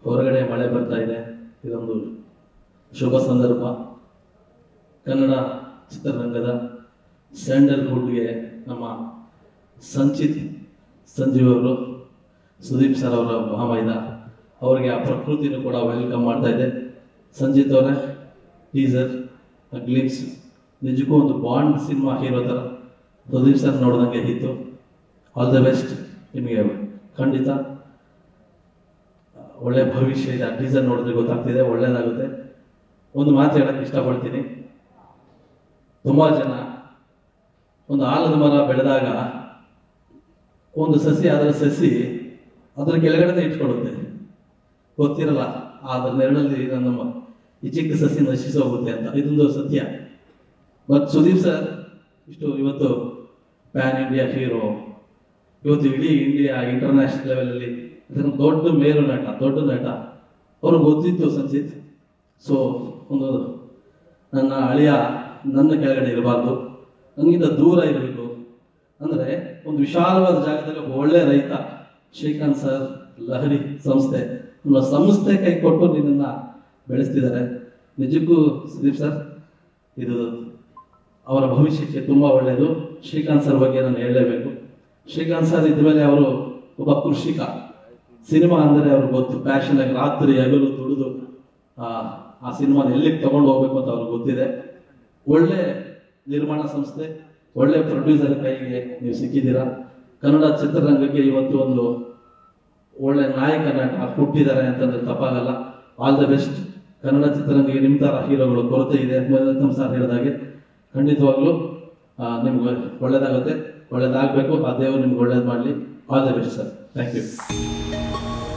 ಹೊರಗಡೆ ಮಳೆ ಬರ್ತಾ ಇದೆ ಇದೊಂದು ಶುಭ ಸಂದರ್ಭ ಕನ್ನಡ ಚಿತ್ರರಂಗದ ಸ್ಯಾಂಡಲ್ವುಡ್ಗೆ ನಮ್ಮ ಸಂಚಿತ್ ಸಂಜೀವ್ ಅವರು ಸುದೀಪ್ ಸರ್ ಅವರ ಮಹಾಮೈದ ಅವರಿಗೆ ಆ ಪ್ರಕೃತಿನೂ ಕೂಡ ವೆಲ್ಕಮ್ ಮಾಡ್ತಾ ಇದೆ ಸಂಜಿತ್ ಅವರೇ ಟೀಸರ್ ಗ್ಲಿಮ್ಸ್ ನಿಜಕ್ಕೂ ಒಂದು ಬಾಂಡ್ ಸಿನಿಮಾ ಹೀರೋ ಥರ ಸುದೀಪ್ ಸರ್ ನೋಡ್ದಂಗೆ ಇತ್ತು ಆಲ್ ದ ಬೆಸ್ಟ್ ನಿಮಗೆ ಖಂಡಿತ ಒಳ್ಳೆ ಭವಿಷ್ಯ ಇದೆ ಟೀಸರ್ ನೋಡಿದ್ರೆ ಗೊತ್ತಾಗ್ತಿದೆ ಒಳ್ಳೇದಾಗುತ್ತೆ ಒಂದು ಮಾತು ಹೇಳಕ್ಕೆ ಇಷ್ಟಪಡ್ತೀನಿ ತುಂಬ ಜನ ಒಂದು ಆಲದ ಮರ ಬೆಳೆದಾಗ ಒಂದು ಸಸಿ ಅದರ ಸಸಿ ಅದರ ಕೆಳಗಡೆ ಇಟ್ಕೊಳ್ಳುತ್ತೆ ಗೊತ್ತಿರಲ್ಲ ಅದ್ರ ನೆರಳಲ್ಲಿ ನಮ್ಮ ಈ ಚಿಕ್ಕ ಸಸಿ ನಶಿಸಿ ಹೋಗುತ್ತೆ ಅಂತ ಇದೊಂದು ಸತ್ಯ ಬಟ್ ಸುದೀಪ್ ಸರ್ ಇಷ್ಟು ಇವತ್ತು ಪ್ಯಾನ್ ಇಂಡಿಯಾ ಹೀರೋ ಇವತ್ತು ಇಡೀ ಇಂಡಿಯಾ ಇಂಟರ್ನ್ಯಾಷನಲ್ ಲೆವೆಲಲ್ಲಿ ಅದನ್ನ ದೊಡ್ಡ ಮೇರು ನಟ ದೊಡ್ಡ ನಟ ಅವ್ರಿಗೆ ಗೊತ್ತಿತ್ತು ಸಂಚಿತ್ ಸೊ ಒಂದು ನನ್ನ ಅಳಿಯ ನನ್ನ ಕೆಳಗಡೆ ಇರಬಾರ್ದು ನನಗಿಂತ ದೂರ ಇರಬೇಕು ಅಂದರೆ ಒಂದು ವಿಶಾಲವಾದ ಜಾಗದಲ್ಲಿ ಒಬ್ಬ ಒಳ್ಳೆ ರೈತ ಶ್ರೀಕಾಂತ್ ಸರ್ ಲಹರಿ ಸಂಸ್ಥೆ ನಮ್ಮ ಸಂಸ್ಥೆ ಕೈ ಕೊಟ್ಟು ನಿನ್ನನ್ನು ಬೆಳೆಸ್ತಿದ್ದಾರೆ ನಿಜಕ್ಕೂ ಸುದೀಪ್ ಸರ್ ಇದು ಅವರ ಭವಿಷ್ಯಕ್ಕೆ ತುಂಬ ಒಳ್ಳೆಯದು ಶ್ರೀಕಾಂತ್ ಸರ್ ಬಗ್ಗೆ ನಾನು ಹೇಳಲೇಬೇಕು ಶ್ರೀಕಾಂತ್ ಸರ್ ಇದ್ಮೇಲೆ ಅವರು ಒಬ್ಬ ಕೃಷಿಕ ಸಿನಿಮಾ ಅಂದರೆ ಅವ್ರಿಗೆ ಗೊತ್ತು ಪ್ಯಾಷನ್ ಆಗಿ ರಾತ್ರಿ ಹಗಲು ದುಡಿದು ಆ, ಆ ಸಿನಿಮಾನ ಎಲ್ಲಿಗೆ ತಗೊಂಡು ಹೋಗ್ಬೇಕು ಅಂತ ಅವ್ರಿಗೆ ಗೊತ್ತಿದೆ ಒಳ್ಳೆ ನಿರ್ಮಾಣ ಸಂಸ್ಥೆ ಒಳ್ಳೆ ಪ್ರೊಡ್ಯೂಸರ್ ಕೈಗೆ ನೀವು ಸಿಕ್ಕಿದ್ದೀರಾ ಕನ್ನಡ ಚಿತ್ರರಂಗಕ್ಕೆ ಇವತ್ತು ಒಂದು ಒಳ್ಳೆ ನಾಯಕ ನಟ ಹುಟ್ಟಿದ್ದಾರೆ ಅಂತಂದ್ರೆ ತಪ್ಪಾಗಲ್ಲ ಆಲ್ ದ ಬೆಸ್ಟ್ ಕನ್ನಡ ಚಿತ್ರರಂಗಕ್ಕೆ ನಿಮ್ಮ ಥರ ಹೀರೋಗಳು ಕೊರತೆ ಇದೆ ನಮ್ಮ ಸರ್ ಹೇಳಿದಾಗೆ ಖಂಡಿತವಾಗ್ಲೂ ಆ, ನಿಮ್ಗೆ ಒಳ್ಳೇದಾಗುತ್ತೆ ಒಳ್ಳೇದಾಗಬೇಕು ಆ ದೇವರು ನಿಮ್ಗೆ ಒಳ್ಳೇದು ಮಾಡಲಿ all the best sir thank you